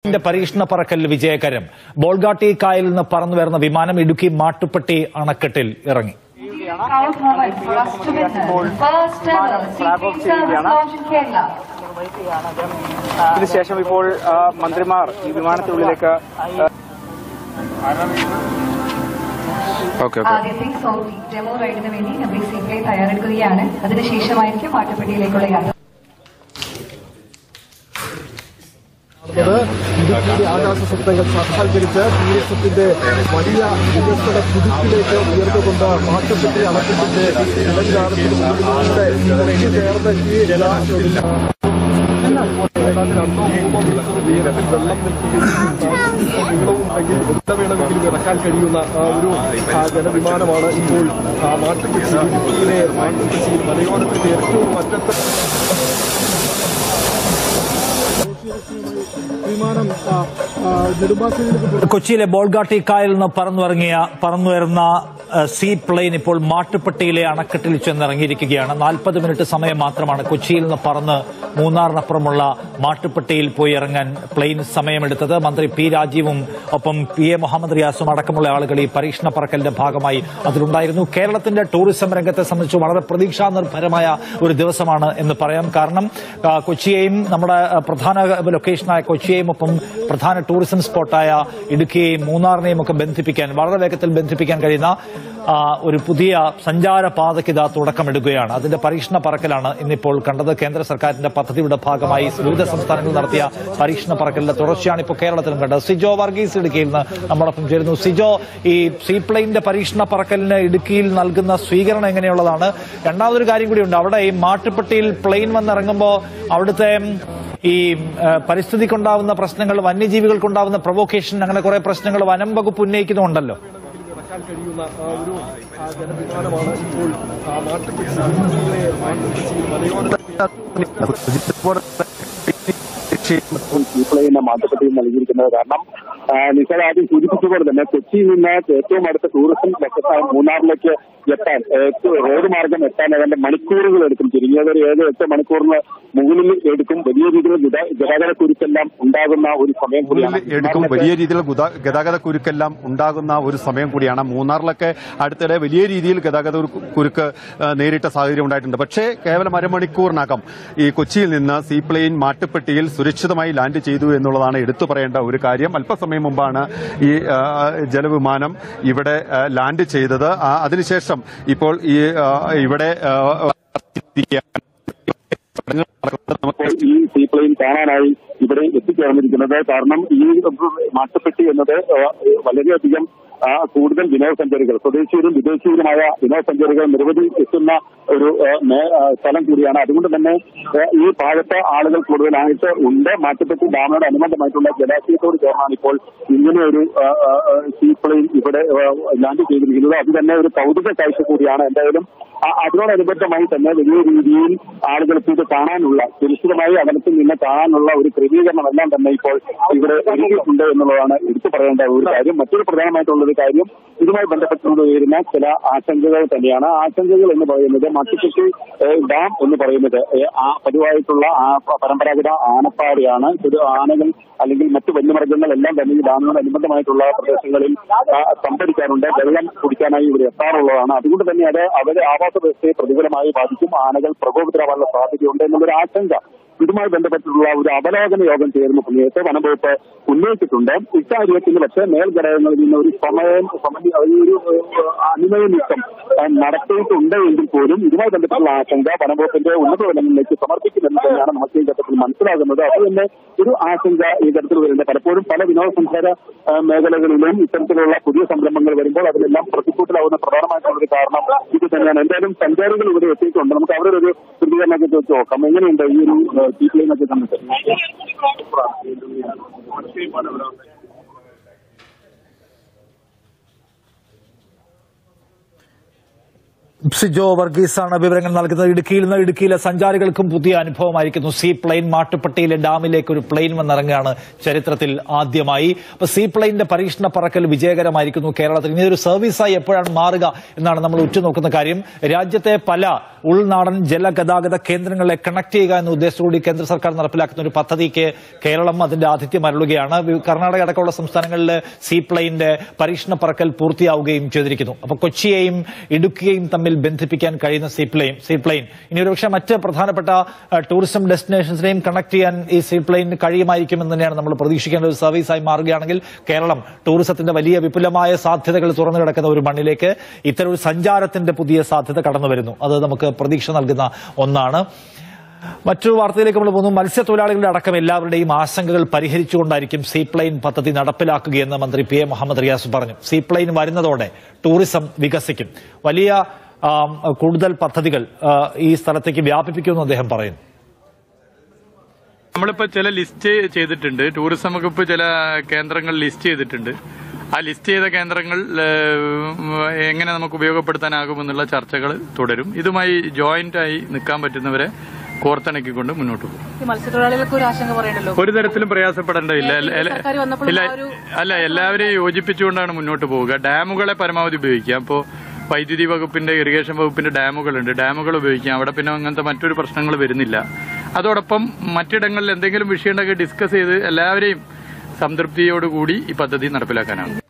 ന്റെ പരീക്ഷണ പറക്കൽ വിജയകരം ബോൾഗാട്ടി കായലിൽ നിന്ന് പറന്നുവരുന്ന വിമാനം ഇടുക്കി മാട്ടുപ്പെട്ടി അണക്കെട്ടിൽ ഇറങ്ങി Proud moment for us to witness. First ever seaplane service launch in Kerala. ഇതിനുശേഷം ഇപ്പോൾ ആ, മന്ത്രിമാർ ഈ വിമാനത്തിനുള്ളിലേക്ക് ഓക്കെ ആദ്യത്തെ സോഫി ഡെമോ റൈഡിന് വേണ്ടി നമ്മൾ ഈ സീപ്ലെയിൻ തയ്യാറെടുക്കുകയാണ് അതിനുശേഷമായിരിക്കും മാട്ടുപ്പെട്ടിയിലേക്കുള്ള യാത്ര ഇടുക്കിയുടെ ആകാശ സ്വപ്നങ്ങൾ സാക്ഷാത്കരിച്ച് ടൂറിസത്തിന്റെ വലിയ വികസന കുതിപ്പിലേക്ക് ഉയർന്നുകൊണ്ട് മാട്ടുപ്പെട്ടി അണക്കെട്ടിന്റെ ഇടങ്കാലത്തിന് മുന്നിലൂടെ ഇങ്ങനെ ചേർന്ന് ഈ ജല ഏതാണ്ട് രണ്ടോ മൂന്നോ മീറ്റർ ഉയരത്തിൽ വെള്ളം നിൽക്കുകയും നീളവുമുണ്ടെങ്കിൽ എത്ര വേണമെങ്കിലും ഇറക്കാൻ കഴിയുന്ന ആ ഒരു ആ, ജലവിമാനമാണ് ഇപ്പോൾ ആ, മാട്ടുപ്പെട്ടി ഇടുക്കിയിലെ മാട്ടുപ്പെട്ടി മലയോരത്തിന്റെ ഏറ്റവും അറ്റത്ത് വിമാനം ആ, ആ, നെടുമ്പാശ്ശേരിയിലേക്ക് കൊച്ചിയിലെ ബോൾഗാട്ടി കായലിൽ നിന്ന് പറന്നുറങ്ങിയ പറന്നുയർന്ന ഏഹ്, സീ പ്ലെയിൻ ഇപ്പോൾ മാട്ടുപ്പെട്ടിയിലെ അണക്കെട്ടിൽ ചെന്നിറങ്ങിയിരിക്കുകയാണ് നാൽപ്പത് മിനിറ്റ് സമയം മാത്രമാണ് കൊച്ചിയിൽ നിന്ന് പറന്ന് മൂന്നാറിനപ്പുറമുള്ള മാട്ടുപ്പെട്ടിയിൽ പോയി ഇറങ്ങാൻ പ്ലെയിൻ സമയമെടുത്തത് മന്ത്രി പി രാജീവും ഒപ്പം പി എ മുഹമ്മദ് റിയാസും അടക്കമുള്ള ആളുകൾ ഈ പരീക്ഷണ പറക്കലിന്റെ ഭാഗമായി അതിലുണ്ടായിരുന്നു കേരളത്തിന്റെ ടൂറിസം രംഗത്തെ സംബന്ധിച്ച് വളരെ പ്രതീക്ഷാ നിർഭരമായ ഒരു ദിവസമാണ് എന്ന് പറയാം കാരണം ആ, കൊച്ചിയെയും നമ്മുടെ ആ, പ്രധാന ലൊക്കേഷനായ കൊച്ചിയെയും ഒപ്പം പ്രധാന ടൂറിസം സ്പോട്ടായ ഇടുക്കിയെയും മൂന്നാറിനെയും ഒക്കെ ബന്ധിപ്പിക്കാൻ വളരെ വേഗത്തിൽ ബന്ധിപ്പിക്കാൻ കഴിയുന്ന ആ, ഒരു പുതിയ സഞ്ചാരപാതയ്ക്ക് ഇതാ തുടക്കമിടുകയാണ് അതിന്റെ പരീക്ഷണ പറക്കലാണ് ഇന്നിപ്പോൾ കണ്ടത് കേന്ദ്ര സർക്കാരിന്റെ പദ്ധതിയുടെ ഭാഗമായി വിവിധ സംസ്ഥാനങ്ങളിൽ നടത്തിയ പരീക്ഷണ പറക്കലിന്റെ തുടർച്ചയാണ് ഇപ്പോൾ കേരളത്തിലും കണ്ടത് സിജോ വർഗീസ് ഇടുക്കിയിൽ നിന്ന് നമ്മളൊപ്പം ചേരുന്നു സിജോ ഈ സീപ്ലെയിന്റെ പരീക്ഷണ പറക്കലിന് ഇടുക്കിയിൽ നൽകുന്ന സ്വീകരണം എങ്ങനെയുള്ളതാണ് രണ്ടാമതൊരു കാര്യം കൂടിയുണ്ട് അവിടെ ഈ മാട്ടുപ്പെട്ടിയിൽ പ്ലെയിൻ വന്നിറങ്ങുമ്പോൾ അവിടുത്തെ ഈ ആ, പരിസ്ഥിതിക്കുണ്ടാവുന്ന പ്രശ്നങ്ങൾ വന്യജീവികൾക്കുണ്ടാവുന്ന പ്രൊവോക്കേഷൻ അങ്ങനെ കുറെ പ്രശ്നങ്ങൾ വനം വകുപ്പ് ഉന്നയിക്കുന്നുണ്ടല്ലോ ഇറക്കാൻ കഴിയുന്ന ആ ഒരു ആ ജലവിമാനമാണ് ഇപ്പോൾ ആ മാട്ടുപ്പെട്ടി ഇടുക്കിയിലെ മാട്ടുപ്പെട്ടി മലയോര പ്ലെയിനെ മാറ്റപ്പെട്ടിയും നൽകിയിരിക്കുന്നത് കാരണം ആ, നിസാർ ആദ്യം സൂചിപ്പിച്ചതുപോലെ തന്നെ കൊച്ചിയിൽ നിന്ന് ഏറ്റവും അടുത്ത ടൂറിസം ലക്ഷ്യത്തായ മൂന്നാറിലേക്ക് എത്താൻ ഏറ്റവും റോഡ് മാർഗം എത്താൻ അതിന്റെ മണിക്കൂറുകൾ എടുക്കും ചുരുങ്ങിയത് ഒരു ഏഴ് എട്ട് മണിക്കൂറിന് മുകളിൽ എടുക്കും വലിയ രീതിയിൽ ഗത- ഗതാഗത കുരുക്കെല്ലാം ഉണ്ടാകുന്ന ഒരു സമയം കൂടിയാണ് എടുക്കും വലിയ രീതിയിൽ ഗുദാ- ഗതാഗത കുരുക്കെല്ലാം ഉണ്ടാകുന്ന ഒരു സമയം കൂടിയാണ് മൂന്നാറിലൊക്കെ അടുത്തിടെ വലിയ രീതിയിൽ ഗതാഗത കുരു- കുരുക്ക് ആ, നേരിട്ട സാഹചര്യം ഉണ്ടായിട്ടുണ്ട് പക്ഷേ കേവലം അരമണിക്കൂറിനകം ഈ കൊച്ചിയിൽ നിന്ന് സീപ്ലെയിൻ മാട്ടുപ്പെട്ടിയിൽ സുരക്ഷിതമായി ലാൻഡ് ചെയ്തു എന്നുള്ളതാണ് എടുത്തു പറയേണ്ട ഒരു കാര്യം അല്പസമയം മുമ്പാണ് ഈ ആ, ജലവിമാനം ഇവിടെ ആ, ലാൻഡ് ചെയ്തത് ആ, അതിനുശേഷം ഇപ്പോൾ ഈ ആ, ഇവിടെ ആ, ഇപ്പോൾ ഈ സീപ്ലെയിൻ കാണാനായി ഇവിടെ എത്തിച്ചേർന്നിരിക്കുന്നത് കാരണം ഈ മാട്ടുപ്പെട്ടി എന്നത് ആ, വളരെയധികം ആ, കൂടുതൽ വിനോദസഞ്ചാരികൾ സ്വദേശീയരും വിദേശീയരുമായ വിനോദസഞ്ചാരികൾ നിരവധി എത്തുന്ന ഒരു ആ, മേ- ആ, സ്ഥലം കൂടിയാണ് അതുകൊണ്ട് തന്നെ ആ, ഈ ഭാഗത്ത് ആളുകൾ കൂടുതലായിട്ട് ഉണ്ട് മാട്ടുപ്പെട്ടി ഡാമിനോട് അനുബന്ധമായിട്ടുള്ള ജലാശയത്തോട് ചേർന്നാണ് ഇപ്പോൾ ഇങ്ങനെ ഒരു സീപ്ലെയിൻ ഇവിടെ ആ, ലാൻഡ് ചെയ്തിരിക്കുന്നത് അത് തന്നെ ഒരു കൗതുക കാഴ്ച കൂടിയാണ് എന്തായാലും ആ- അതിനോടനുബന്ധമായി തന്നെ വലിയ രീതിയിൽ ആളുകൾക്ക് ഇത് കാണാനുള്ള സുരക്ഷിതമായി അകലത്തിൽ നിന്ന് കാണാനുള്ള ഒരു ക്രമീകരണം എല്ലാം തന്നെ ഇപ്പോൾ ഇവിടെ ഒരുക്കിയിട്ടുണ്ട് എന്നുള്ളതാണ് എടുത്തു പറയേണ്ട ഒരു കാര്യം മറ്റൊരു പ്രധാനമായിട്ടുള്ള ഒരു കാര്യം ഇതുമായി ബന്ധപ്പെട്ടുകൊണ്ട് ഉയരുന്ന ചില ആശങ്കകൾ തന്നെയാണ് ആശങ്കകൾ എന്ന് പറയുന്നത് മട്ടിക്കെട്ടി ഏഹ്, ഡാം എന്ന് പറയുന്നത് ഏഹ്, ആ പതിവായിട്ടുള്ള ആ പ- പരമ്പരാഗത ആനപ്പാറയാണ് ഇത് ആനകൾ അല്ലെങ്കിൽ മറ്റു വന്യമൃഗങ്ങൾ എല്ലാം തന്നെ ഈ ഡാമിനോട് അനുബന്ധമായിട്ടുള്ള പ്രദേശങ്ങളിൽ ആ, സംഭരിക്കാറുണ്ട് വെള്ളം കുടിക്കാനായി ഇവിടെ എത്താറുള്ളതാണ് അതുകൊണ്ട് തന്നെ അത് അവരുടെ ആവാസ വ്യവസ്ഥയെ പ്രതികൂലമായി ബാധിക്കും ആനകൾ പ്രകോപിതരാവാനുള്ള സാധ്യതയുണ്ട് എന്നുള്ളൊരു ആശങ്ക ഇതുമായി ബന്ധപ്പെട്ടിട്ടുള്ള ഒരു അവലോകന യോഗം ചേരുന്ന സമയത്ത് വനംവകുപ്പ് ഉന്നയിച്ചിട്ടുണ്ട് ഇക്കാര്യത്തിൽ പക്ഷേ മേൽഘടകങ്ങളിൽ നിന്ന് ഒരു സമയം സമന്വയ ഒരു ഏഹ്, അനുനയ നീക്കം ഏഹ്, നടത്തിയിട്ടുണ്ട് എങ്കിൽ പോലും ഇതുമായി ബന്ധപ്പെട്ടുള്ള ആശങ്ക വനംവകുപ്പിന്റെ ഉന്നത തലങ്ങളിലേക്ക് സമർപ്പിക്കുമെന്ന് തന്നെയാണ് നമുക്ക് ഈ ഘട്ടത്തിൽ മനസ്സിലാകുന്നത് അത് തന്നെ ഒരു ആശങ്ക ഈ ഘട്ടത്തിൽ വരുന്നത് പലപ്പോഴും പല വിനോദസഞ്ചാര ഏഹ്, മേഖലകളിലും ഇത്തരത്തിലുള്ള പുതിയ സംരംഭങ്ങൾ വരുമ്പോൾ അതിലെല്ലാം പ്രതികൂട്ടിലാവുന്ന പ്രധാനമായിട്ടുള്ള ഒരു കാരണം ഇത് തന്നെയാണ് എന്തായാലും സഞ്ചാരികൾ ഇവിടെ എത്തിയിട്ടുണ്ട് നമുക്ക് അവരുടെ ഒരു പ്രതികരണമൊക്കെ ചോദിച്ചു നോക്കാം എങ്ങനെയുണ്ട് ഈ ഒരു സീറ്റിലേക്ക് കണ്ടിട്ട് സിജോ വർഗീസാണ് വിവരങ്ങൾ നൽകുന്നത് ഇടുക്കിയിൽ നിന്ന് ഇടുക്കിയിലെ സഞ്ചാരികൾക്കും പുതിയ അനുഭവമായിരിക്കുന്നു സീ പ്ലെയിൻ മാട്ടുപ്പെട്ടിയിലെ ഡാമിലേക്ക് ഒരു പ്ലെയിൻ വന്നിറങ്ങുകയാണ് ചരിത്രത്തിൽ ആദ്യമായി അപ്പൊ സീ പ്ലെയിനിന്റെ പരീക്ഷണ പറക്കൽ വിജയകരമായിരിക്കുന്നു കേരളത്തിൽ ഇനി ഒരു സർവീസായി എപ്പോഴാണ് മാറുക എന്നാണ് നമ്മൾ ഉറ്റുനോക്കുന്ന കാര്യം രാജ്യത്തെ പല ഉൾനാടൻ ജലഗതാഗത കേന്ദ്രങ്ങളെ കണക്ട് ചെയ്യുക എന്ന ഉദ്ദേശത്തോടുകൂടി കേന്ദ്ര സർക്കാർ നടപ്പിലാക്കുന്ന ഒരു പദ്ധതിക്ക് കേരളം അതിന്റെ ആതിഥ്യം അരുളുകയാണ് വി- കർണാടക അടക്കമുള്ള സംസ്ഥാനങ്ങളിൽ സീ പ്ലെയിന്റെ പരീക്ഷണ പറക്കൽ പൂർത്തിയാവുകയും ചെയ്തിരിക്കുന്നു അപ്പൊ കൊച്ചിയെയും ഇടുക്കിയെയും തമ്മിൽ ബന്ധിപ്പിക്കാൻ കഴിയുന്ന സീ പ്ലെയിൻ സീ പ്ലെയിൻ ഇനി ഒരുപക്ഷെ മറ്റ് പ്രധാനപ്പെട്ട അഹ്, ടൂറിസം ഡെസ്റ്റിനേഷൻസിനെയും കണക്ട് ചെയ്യാൻ ഈ സീ പ്ലെയിൻ കഴിയുമായിരിക്കുമെന്ന് തന്നെയാണ് നമ്മൾ പ്രതീക്ഷിക്കേണ്ട ഒരു സർവീസായി മാറുകയാണെങ്കിൽ കേരളം ടൂറിസത്തിന്റെ വലിയ വിപുലമായ സാധ്യതകൾ തുറന്നു കിടക്കുന്ന ഒരു മണ്ണിലേക്ക് ഇത്തരം ഒരു സഞ്ചാരത്തിന്റെ പുതിയ സാധ്യത കടന്നു വരുന്നു അത് നമുക്ക് പ്രതീക്ഷ നൽകുന്ന ഒന്നാണ് മറ്റൊരു വാർത്തയിലേക്ക് നമ്മൾ പോകുന്നു മത്സ്യത്തൊഴിലാളികളുടെ അടക്കം എല്ലാവരുടെയും ആശങ്കകൾ പരിഹരിച്ചുകൊണ്ടായിരിക്കും സീ പ്ലെയിൻ പദ്ധതി നടപ്പിലാക്കുകയെന്ന് മന്ത്രി പി എ മുഹമ്മദ് റിയാസ് പറഞ്ഞു സീ പ്ലെയിൻ വരുന്നതോടെ ടൂറിസം വികസിക്കും വലിയ ആം, കൂടുതൽ പദ്ധതികൾ ആ, ഈ സ്ഥലത്തേക്ക് വ്യാപിപ്പിക്കുമെന്ന് അദ്ദേഹം പറയുന്നു നമ്മളിപ്പോ ചില ലിസ്റ്റ് ചെയ്തിട്ടുണ്ട് ടൂറിസം വകുപ്പ് ചില കേന്ദ്രങ്ങൾ ലിസ്റ്റ് ചെയ്തിട്ടുണ്ട് ആ ലിസ്റ്റ് ചെയ്ത കേന്ദ്രങ്ങൾ ഏഹ്, എങ്ങനെ നമുക്ക് ഉപയോഗപ്പെടുത്താനാകുമെന്നുള്ള ചർച്ചകൾ തുടരും ഇതുമായി ജോയിന്റ് ആയി നിൽക്കാൻ പറ്റുന്നവരെ കോർത്തിണക്കിക്കൊണ്ട് മുന്നോട്ട് പോകും ഈ മത്സ്യത്തൊഴിലാളികൾക്ക് ഒരു ആശങ്ക പറയണ്ടല്ലോ ഒരു തരത്തിലും പ്രയാസപ്പെടേണ്ടതില്ല എല്ല- എല്ല- സർക്കാർ വന്നപ്പോൾ ഇല്ല ആ ഒരു- അല്ല എല്ലാവരെയും യോജിപ്പിച്ചുകൊണ്ടാണ് മുന്നോട്ട് പോവുക ഡാമുകളെ പരമാവധി ഉപയോഗിക്കാം അപ്പോൾ വൈദ്യുതി വകുപ്പിന്റെ ഇറിഗേഷൻ വകുപ്പിന്റെ ഡാമുകളുണ്ട് ഡാമുകൾ ഉപയോഗിക്കാം അവിടെ പിന്നെ അങ്ങനത്തെ മറ്റൊരു പ്രശ്നങ്ങൾ വരുന്നില്ല അതോടൊപ്പം മറ്റിടങ്ങളിൽ എന്തെങ്കിലും വിഷയമുണ്ടെങ്കിൽ ഡിസ്കസ് ചെയ്ത് എല്ലാവരെയും സംതൃപ്തിയോടുകൂടി ഈ പദ്ധതി നടപ്പിലാക്കാനാണ്